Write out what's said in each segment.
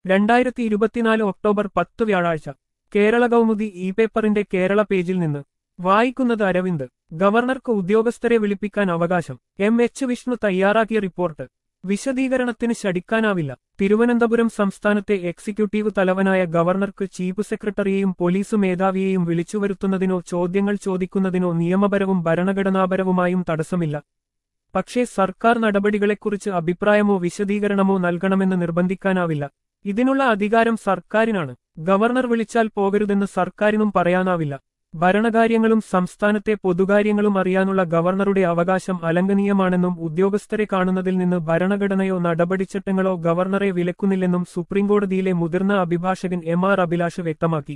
രണ്ടായിരത്തി ഇരുപത്തിനാല് ഒക്ടോബർ പത്ത് വ്യാഴാഴ്ച കേരള കൗമുദി ഇ പേപ്പറിന്റെ കേരള പേജിൽ നിന്ന് വായിക്കുന്നത് അരവിന്ദ് ഗവർണർക്ക് ഉദ്യോഗസ്ഥരെ വിളിപ്പിക്കാൻ അവകാശം എം എച്ച് വിഷ്ണു തയ്യാറാക്കിയ റിപ്പോർട്ട് വിശദീകരണത്തിന് ശടിക്കാനാവില്ല തിരുവനന്തപുരം സംസ്ഥാനത്തെ എക്സിക്യൂട്ടീവ് തലവനായ ഗവർണർക്ക് ചീഫ് സെക്രട്ടറിയെയും പോലീസ് മേധാവിയെയും വിളിച്ചുവരുത്തുന്നതിനോ ചോദ്യങ്ങൾ ചോദിക്കുന്നതിനോ നിയമപരവും ഭരണഘടനാപരവുമായും തടസ്സമില്ല പക്ഷേ സർക്കാർ നടപടികളെക്കുറിച്ച് അഭിപ്രായമോ വിശദീകരണമോ നൽകണമെന്ന് നിർബന്ധിക്കാനാവില്ല ഇതിനുള്ള അധികാരം സർക്കാരിനാണ് ഗവർണർ വിളിച്ചാൽ പോകരുതെന്ന് സർക്കാരിനും പറയാനാവില്ല ഭരണകാര്യങ്ങളും സംസ്ഥാനത്തെ പൊതുകാര്യങ്ങളും അറിയാനുള്ള ഗവർണറുടെ അവകാശം അലംഘനീയമാണെന്നും ഉദ്യോഗസ്ഥരെ കാണുന്നതിൽ നിന്ന് ഭരണഘടനയോ നടപടിച്ചട്ടങ്ങളോ ഗവർണറെ വിലക്കുന്നില്ലെന്നും സുപ്രീംകോടതിയിലെ മുതിർന്ന അഭിഭാഷകൻ എം ആർ അഭിലാഷ് വ്യക്തമാക്കി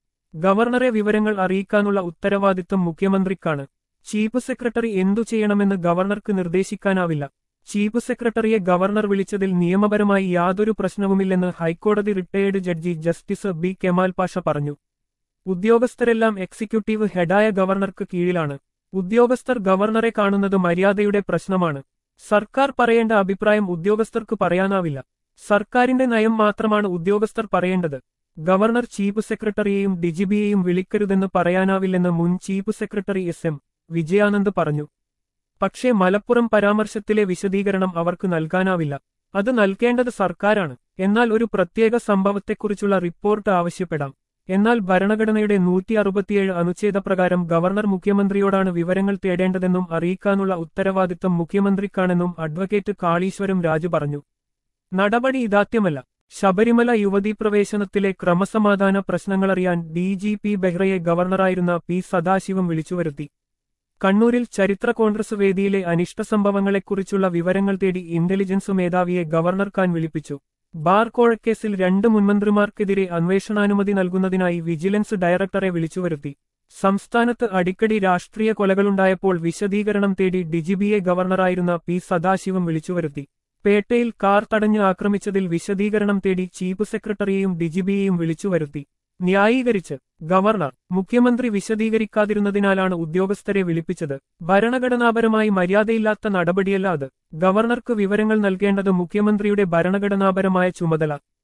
ഗവർണറെ വിവരങ്ങൾ അറിയിക്കാനുള്ള ഉത്തരവാദിത്വം മുഖ്യമന്ത്രിക്കാണ് ചീഫ് സെക്രട്ടറി എന്തു ചെയ്യണമെന്ന് ഗവർണർക്ക് നിർദ്ദേശിക്കാനാവില്ല ചീഫ് സെക്രട്ടറിയെ ഗവർണർ വിളിച്ചതിൽ നിയമപരമായി യാതൊരു പ്രശ്നവുമില്ലെന്ന് ഹൈക്കോടതി retired judge justice B Kemal Pasha പറഞ്ഞു ഉദ്യോഗസ്ഥരെല്ലാം എക്സിക്യൂട്ടീവ് ഹെഡായ ഗവർണർക്ക് കീഴിലാണ് ഉദ്യോഗസ്ഥർ ഗവർണറെ കാണുന്നത് മര്യാദയുടെ പ്രശ്നമാണ് സർക്കാർ പറയേണ്ട അഭിപ്രായം ഉദ്യോഗസ്ഥർക്ക് പറയാനാവില്ല സർക്കാരിന്റെ നയം മാത്രമാണ് ഉദ്യോഗസ്ഥർ പറയേണ്ടത് ഗവർണർ ചീഫ് സെക്രട്ടറിയെയും ഡിജിബിയെയും വിളിക്കരുതെന്ന് പറയാനാവില്ലെന്ന് മുൻ chief secretary S M Vijayanand പറഞ്ഞു പക്ഷേ മലപ്പുറം പരാമർശത്തിലെ വിശദീകരണം അവർക്ക് നൽകാനാവില്ല അത് നൽകേണ്ടത് സർക്കാരാണ് എന്നാൽ ഒരു പ്രത്യേക സംഭവത്തെക്കുറിച്ചുള്ള റിപ്പോർട്ട് ആവശ്യപ്പെടാം എന്നാൽ ഭരണഘടനയുടെ നൂറ്റി അറുപത്തിയേഴ് അനുച്ഛേദപ്രകാരം ഗവർണർ മുഖ്യമന്ത്രിയോടാണ് വിവരങ്ങൾ തേടേണ്ടതെന്നും അറിയിക്കാനുള്ള ഉത്തരവാദിത്തം മുഖ്യമന്ത്രിക്കാണെന്നും അഡ്വക്കേറ്റ് കാളീശ്വരം രാജു പറഞ്ഞു നടപടി ഇതാത്യമല്ല ശബരിമല യുവതീ പ്രവേശനത്തിലെ ക്രമസമാധാന പ്രശ്നങ്ങളറിയാൻ ഡി ജി പി ബെഹ്റയെ ഗവർണറായിരുന്ന പി സദാശിവം വിളിച്ചുവരുത്തി കണ്ണൂരിൽ ചരിത്ര കോൺഗ്രസ് വേദിയിലെ അനിഷ്ട സംഭവങ്ങളെക്കുറിച്ചുള്ള വിവരങ്ങൾ തേടി ഇന്റലിജൻസ് മേധാവിയെ ഗവർണർ ഖാൻ വിളിപ്പിച്ചു ബാർ കോഴക്കേസിൽ രണ്ട് മുൻമന്ത്രിമാർക്കെതിരെ അന്വേഷണാനുമതി നൽകുന്നതിനായി വിജിലൻസ് ഡയറക്ടറെ വിളിച്ചുവരുത്തി സംസ്ഥാനത്ത് അടിക്കടി രാഷ്ട്രീയ കൊലകളുണ്ടായപ്പോൾ വിശദീകരണം തേടി ഡിജിബിയെ ഗവർണറായിരുന്ന പി സദാശിവം വിളിച്ചുവരുത്തി പേട്ടയിൽ കാർ തടഞ്ഞ് ആക്രമിച്ചതിൽ വിശദീകരണം തേടി ചീഫ് സെക്രട്ടറിയെയും ഡിജിബിയെയും വിളിച്ചുവരുത്തി ന്യായീകരിച്ച് ഗവർണർ മുഖ്യമന്ത്രി വിശദീകരിക്കാതിരുന്നതിനാലാണ് ഉദ്യോഗസ്ഥരെ വിളിപ്പിച്ചത് ഭരണഘടനാപരമായി മര്യാദയില്ലാത്ത നടപടിയല്ല അത് ഗവർണർക്ക് വിവരങ്ങൾ നൽകേണ്ടത് മുഖ്യമന്ത്രിയുടെ ഭരണഘടനാപരമായ ചുമതല